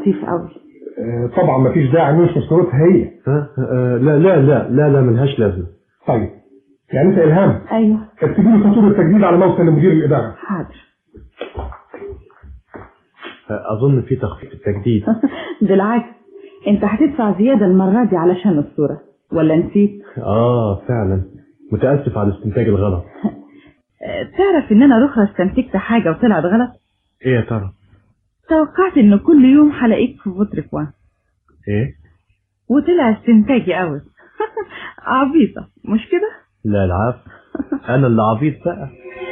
لطيف قوي آه، طبعا مفيش داعي ننشر صورتها هي ها آه، لا لا لا لا لا ملهاش لازمه طيب يعني انت الهام ايوه اكتبي لي فاتوره التجديد على موصل لمدير الاداره حاضر آه، اظن في تخفيض التجديد بالعكس انت هتدفع زيادة المرة دي علشان الصورة ولا نسيت اه فعلا متاسف على الاستنتاج الغلط آه، تعرف ان انا رخرة استنتجت حاجة وطلعت غلط ايه يا ترى توقعت ان كل يوم هلاقيك في بطرك وان ايه وطلع استنتاجي قوي عبيطة مش كده لا العفو انا اللي عبيط بقى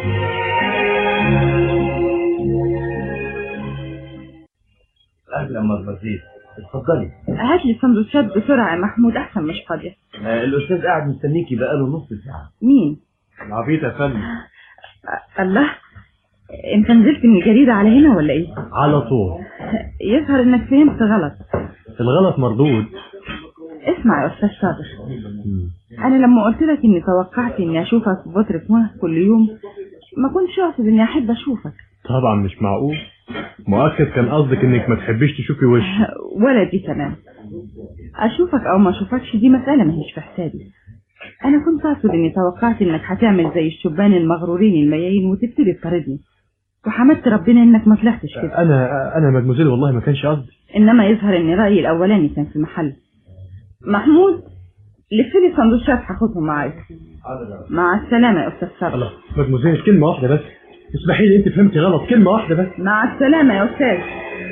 اهلا مربزيت اتفضلي هات لي سندوتشات بسرعة يا محمود احسن مش فاضية آه الاستاذ قاعد مستنيكي بقاله نص ساعه مين العبيط يا فندم آه، الله انت نزلت من الجريدة على هنا ولا ايه على طول يظهر انك فهمت غلط الغلط مردود اسمع يا استاذ صابر مم. انا لما قلت لك اني توقعت اني اشوفك في بطرك وان كل يوم ما كنتش اقصد اني احب اشوفك طبعا مش معقول مؤكد كان قصدك انك ما تحبيش تشوفي وشي ولا دي تمام اشوفك او ما اشوفكش دي مسألة ما هيش في حسابي انا كنت اقصد اني توقعت انك هتعمل زي الشبان المغرورين الميايين وتبتدي تطاردني وحمدت ربنا انك ما طلعتش كده انا انا مدموزيل والله ما كانش قصدي انما يظهر ان رايي الاولاني كان في محل محمود لف لي سندوتشات هاخدهم معايا مع السلامة يا استاذ صبري الله مدموزيل كلمه واحده بس اسمحي لي انت فهمتي غلط كلمه واحده بس مع السلامة يا استاذ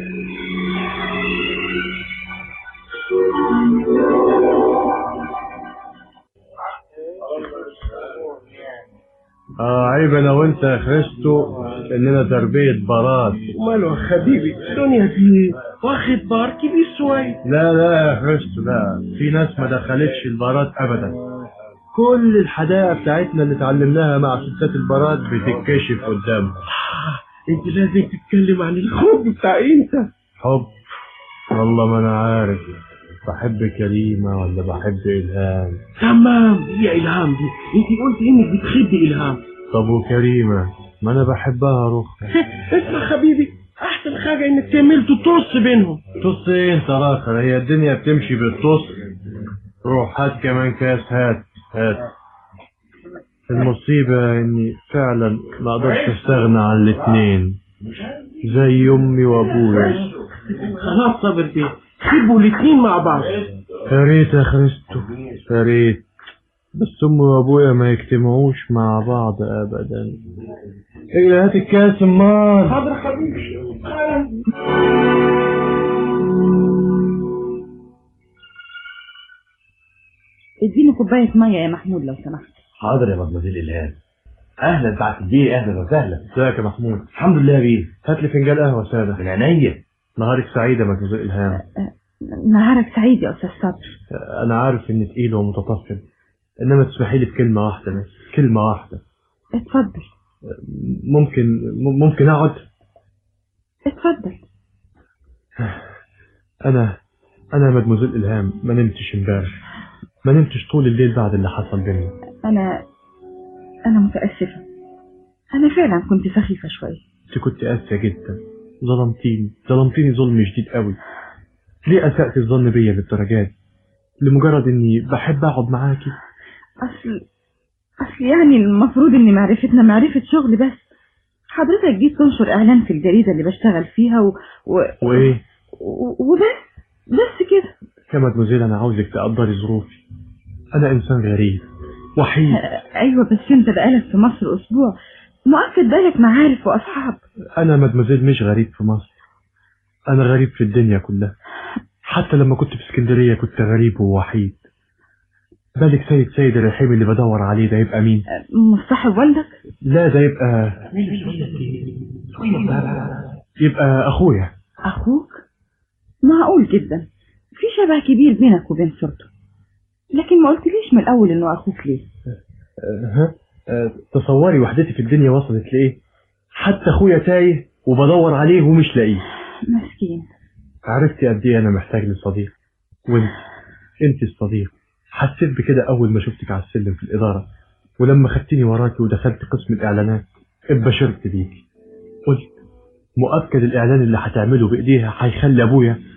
اه عيب انا وانت يا خريستو اننا تربيه براد وماله يا حبيبي الدنيا دي واخد بار كبير شويه لا لا يا خريستو لا في ناس ما دخلتش البارات ابدا كل الحدائق بتاعتنا اللي اتعلمناها مع ستات البارات بتتكشف قدامنا انت لازم تتكلم عن الحب بتاع انت حب والله ما انا عارف بحب كريمة ولا بحب إلهام تمام هي الهام دي انت قلت انك بتحبي الهام طب وكريمة ما أنا بحبها روح اسمع حبيبي احسن حاجه انك تعمل تطص بينهم تص ايه انت راخر هي الدنيا بتمشي بالتص روح هات كمان كاس هات هات المصيبة اني فعلا ما اقدرش استغنى عن الاتنين زي امي وابويا خلاص صبر بيه سيبوا الاتنين مع بعض يا ريت يا خريستو يا ريت بس امي وابويا ما يجتمعوش مع بعض ابدا ايه هات الكاس امال حاضر حبيبي اديني كوباية مية يا محمود لو سمحت حاضر يا مدمزيل الهام اهلا سعاده البيه اهلا وسهلا ازيك يا محمود الحمد لله يا بيه هات لي فنجان قهوة سادة من عينيا نهارك سعيد يا مجوزاء إلهام نهارك سعيد يا استاذ صبري أنا عارف إني تقيل ومتطفل إنما تسمحي لي بكلمة واحدة بس كلمة واحدة اتفضل ممكن م- ممكن أقعد اتفضل أنا أنا مدموزيل إلهام ما نمتش امبارح ما نمتش طول الليل بعد اللي حصل بينا انا انا متأسفة انا فعلا كنت سخيفة شوية أنت كنت قاسية جدا ظلمتيني ظلمتيني ظلم شديد قوي ليه أسأت الظن بيا للدرجة دي لمجرد إني بحب أقعد معاكي اصل اصل يعني المفروض ان معرفتنا معرفة شغل بس حضرتك جيت تنشر اعلان في الجريدة اللي بشتغل فيها و... و... وإيه و... وبس بس كده يا مدموزيل أنا عاوزك تقدري ظروفي أنا إنسان غريب وحيد ايوه بس انت بقالك في مصر اسبوع مؤكد بالك معارف واصحاب أنا مدموزيل مش غريب في مصر أنا غريب في الدنيا كلها حتى لما كنت في اسكندرية كنت غريب ووحيد بالك سيد سيد الرحيم اللي بدور عليه ده يبقى مين؟ مصاحب والدك لا ده يبقى يبقى أخويا اخوك معقول جدا في شبه كبير بينك وبين صورته لكن ما قلتليش من الاول انه اخوك ليه أه، ها أه، تصوري وحدتي في الدنيا وصلت لإيه؟ حتى أخويا تايه وبدور عليه ومش لاقيه مسكين عرفتي قد ايه انا محتاج لصديق وانت انت الصديق حسيت بكده اول ما شفتك على السلم في الاداره ولما خدتني وراكي ودخلت قسم الاعلانات اتبشرت بيكي قلت مؤكد الإعلان اللي هتعمله بإيديها هيخلي أبويا